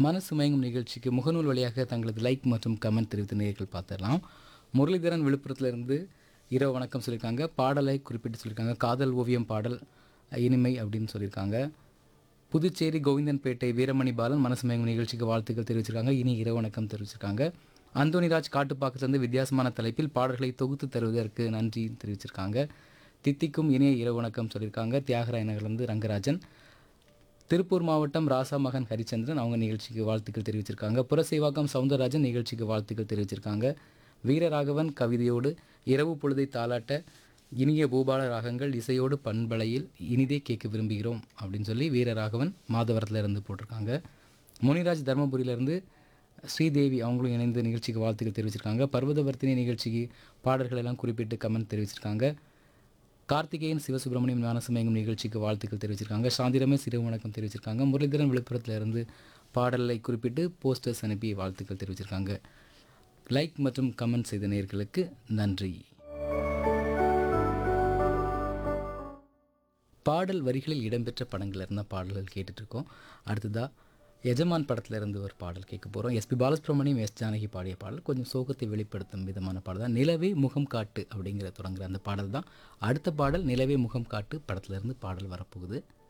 மனசு மயங்கும் நிகழ்ச்சிக்கு முகநூல் வழியாக தங்களது லைக் மற்றும் கமெண்ட் தெரிவித்த நேயர்கள் பார்த்துடலாம் முரளிதரன் விழுப்புரத்துலேருந்து இரவு வணக்கம் சொல்லியிருக்காங்க பாடலை குறிப்பிட்டு சொல்லியிருக்காங்க காதல் ஓவியம் பாடல் இனிமை அப்படின்னு சொல்லியிருக்காங்க புதுச்சேரி கோவிந்தன்பேட்டை வீரமணி பாலன் மனசு மயங்கும் நிகழ்ச்சிக்கு வாழ்த்துக்கள் தெரிவிச்சிருக்காங்க இனி இரவு வணக்கம் தெரிவிச்சிருக்காங்க அந்தோனிராஜ் காட்டுப்பாக்கத்திலிருந்து வித்தியாசமான தலைப்பில் பாடல்களை தொகுத்து தருவதற்கு நன்றி தெரிவிச்சிருக்காங்க தித்திக்கும் இனிய இரவு வணக்கம் சொல்லியிருக்காங்க தியாகராய நகர்லேருந்து ரங்கராஜன் திருப்பூர் மாவட்டம் ராசா மகன் ஹரிச்சந்திரன் அவங்க நிகழ்ச்சிக்கு வாழ்த்துக்கள் தெரிவிச்சிருக்காங்க புரசேவாக்கம் சவுந்தரராஜன் நிகழ்ச்சிக்கு வாழ்த்துக்கள் தெரிவிச்சிருக்காங்க வீரராகவன் கவிதையோடு இரவு பொழுதை தாளாட்ட இனிய பூபால ராகங்கள் இசையோடு பண்பலையில் இனிதே கேட்க விரும்புகிறோம் அப்படின்னு சொல்லி வீரராகவன் மாதவரத்தில் இருந்து போட்டிருக்காங்க முனிராஜ் தர்மபுரியிலேருந்து ஸ்ரீதேவி அவங்களும் இணைந்து நிகழ்ச்சிக்கு வாழ்த்துக்கள் தெரிவிச்சிருக்காங்க பர்வதவர்த்தினி நிகழ்ச்சிக்கு பாடல்கள் எல்லாம் குறிப்பிட்டு கமெண்ட் தெரிவிச்சிருக்காங்க கார்த்திகேயன் சிவசுப்பிரமணியம் ஞானசமயங்கும் நிகழ்ச்சிக்கு வாழ்த்துக்கள் தெரிவிச்சிருக்காங்க சாந்திரமே சிறு வணக்கம் தெரிவிச்சிருக்காங்க முரளிதரன் விழுப்புரத்தில் இருந்து பாடலை குறிப்பிட்டு போஸ்டர்ஸ் அனுப்பி வாழ்த்துக்கள் தெரிவிச்சிருக்காங்க லைக் மற்றும் கமெண்ட் செய்த நேயர்களுக்கு நன்றி பாடல் வரிகளில் இடம்பெற்ற படங்கள்ல இருந்த பாடல்கள் கேட்டுட்ருக்கோம் அடுத்ததாக எஜமான் படத்துல இருந்து ஒரு பாடல் கேட்க போகிறோம் எஸ்பி பாலசுப்ரமணியம் எஸ் ஜானகி பாடிய பாடல் கொஞ்சம் சோகத்தை வெளிப்படுத்தும் விதமான பாடல் தான் நிலவே முகம் காட்டு அப்படிங்கிற தொடங்குற அந்த பாடல் தான் அடுத்த பாடல் நிலவே முகம் காட்டு படத்துல இருந்து பாடல் வரப்போகுது